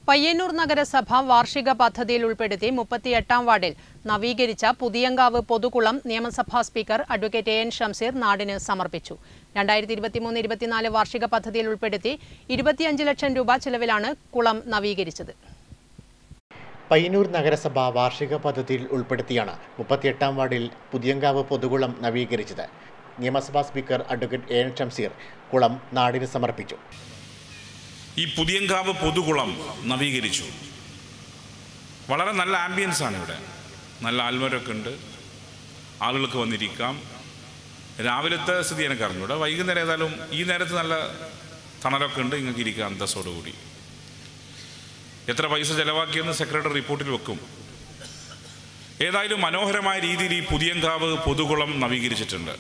പയ്യന്നൂർ നഗരസഭ വാർഷിക പദ്ധതിയിൽ ഉൾപ്പെടുത്തി മുപ്പത്തിയെട്ടാം വാർഡിൽ നവീകരിച്ച പുതിയങ്കാവ് പൊതുകുളം നിയമസഭാ speaker advocate A N Shamseer നാടിന് സമർപ്പിച്ചു രണ്ടായിരത്തി ഇരുപത്തിമൂന്ന് ഇരുപത്തിനാല് വാർഷിക പദ്ധതിയിൽ ഉൾപ്പെടുത്തി ഇരുപത്തിയഞ്ച് ലക്ഷം രൂപ ചെലവിലാണ് കുളം നവീകരിച്ചത് പയ്യന്നൂർ നഗരസഭ വാർഷിക പദ്ധതിയിൽ ഉൾപ്പെടുത്തിയാണ് മുപ്പത്തിയെട്ടാം വാർഡിൽ പുതിയങ്കാവ് പൊതുകുളം നവീകരിച്ചത് നിയമസഭാ speaker advocate A N Shamseer കുളം നാടിന് സമർപ്പിച്ചു ഈ പുതിയങ്കാവ് പൊതുകുളം നവീകരിച്ചു വളരെ നല്ല ആംബിയൻസ് ആണ് ഇവിടെ നല്ല ആൽമരമൊക്കെ ഉണ്ട് ആളുകൾക്ക് വന്നിരിക്കാം രാവിലത്തെ സ്ഥിതി എനിക്ക് അറിഞ്ഞൂടെ വൈകുന്നേരം ഏതായാലും ഈ നേരത്ത് നല്ല തണലൊക്കെ ഉണ്ട് നിങ്ങൾക്ക് ഇരിക്കാം അന്തസ്സോടുകൂടി എത്ര പൈസ ചെലവാക്കിയെന്ന് സെക്രട്ടറി റിപ്പോർട്ടിൽ വെക്കും ഏതായാലും മനോഹരമായ രീതിയിൽ ഈ പുതിയങ്കാവ് പൊതുകുളം നവീകരിച്ചിട്ടുണ്ട്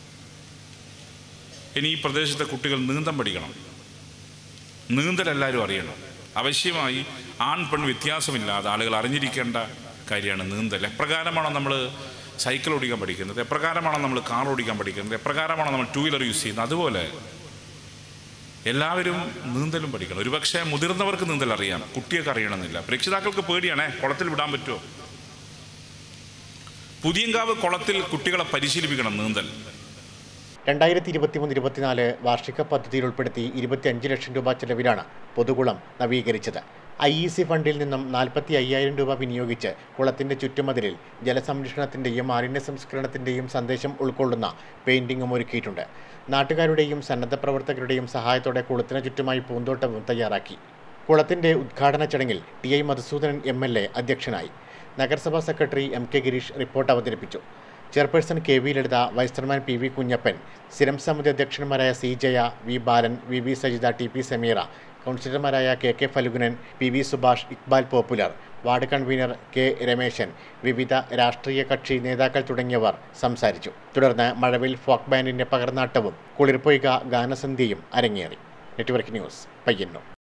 ഇനി ഈ പ്രദേശത്തെ കുട്ടികൾ നീന്തം പഠിക്കണം നീന്തൽ എല്ലാവരും അറിയണം അവശ്യമായി ആൺ പെൺ വ്യത്യാസമില്ലാതെ ആളുകൾ അറിഞ്ഞിരിക്കേണ്ട കാര്യമാണ് നീന്തൽ എപ്രകാരമാണോ നമ്മൾ സൈക്കിൾ ഓടിക്കാൻ പഠിക്കുന്നത് എപ്രകാരമാണോ നമ്മൾ കാർ ഓടിക്കാൻ പഠിക്കുന്നത് എപ്രകാരമാണോ നമ്മൾ ടൂ വീലർ യൂസ് ചെയ്യുന്നത് അതുപോലെ എല്ലാവരും നീന്തലും പഠിക്കണം ഒരുപക്ഷെ മുതിർന്നവർക്ക് നീന്തൽ അറിയാം കുട്ടിയൊക്കെ അറിയണമെന്നില്ല രക്ഷിതാക്കൾക്ക് പേടിയാണേ കുളത്തിൽ വിടാൻ പറ്റുമോ പുതിയങ്കാവ് കുളത്തിൽ കുട്ടികളെ പരിശീലിപ്പിക്കണം നീന്തൽ രണ്ടായിരത്തി ഇരുപത്തിമൂന്ന് ഇരുപത്തിനാല് വാർഷിക പദ്ധതിയിൽ ഉൾപ്പെടുത്തി ഇരുപത്തിയഞ്ച് ലക്ഷം രൂപ ചെലവിലാണ് പൊതുകുളം നവീകരിച്ചത് ഐ ഇ സി ഫണ്ടിൽ നിന്നും നാൽപ്പത്തി അയ്യായിരം രൂപ വിനിയോഗിച്ച് കുളത്തിന്റെ ചുറ്റുമതിലിൽ ജലസംരക്ഷണത്തിന്റെയും മാലിന്യ സംസ്കരണത്തിന്റെയും സന്ദേശം ഉൾക്കൊള്ളുന്ന പെയിന്റിങ്ങും ഒരുക്കിയിട്ടുണ്ട് നാട്ടുകാരുടെയും സന്നദ്ധ പ്രവർത്തകരുടെയും സഹായത്തോടെ കുളത്തിന് ചുറ്റുമായി പൂന്തോട്ടവും തയ്യാറാക്കി കുളത്തിന്റെ ഉദ്ഘാടന ചടങ്ങിൽ T I Madhusoodanan M L A അധ്യക്ഷനായി നഗരസഭാ secretary M K Gireesh report അവതരിപ്പിച്ചു chairperson K V Lalitha vice chairman P V Kunhappan സ്ഥിരം സമിതി അധ്യക്ഷന്മാരായ C Jaya V Balan V V Sajitha T P Sameera കൗൺസിലർമാരായ K K Falgunan P V Subhash Iqbal popular ward convener K Rameshan വിവിധ രാഷ്ട്രീയ കക്ഷി നേതാക്കൾ തുടങ്ങിയവർ സംസാരിച്ചു തുടർന്ന് മഴവിൽ ഫോക്ക് ബാൻഡിന്റെ പകർന്നാട്ടവും കുളിർപ്പൊയ്ക ഗാനസന്ധ്യയും അരങ്ങേറി നെറ്റ്വർക്ക് ന്യൂസ് പയ്യന്നൂർ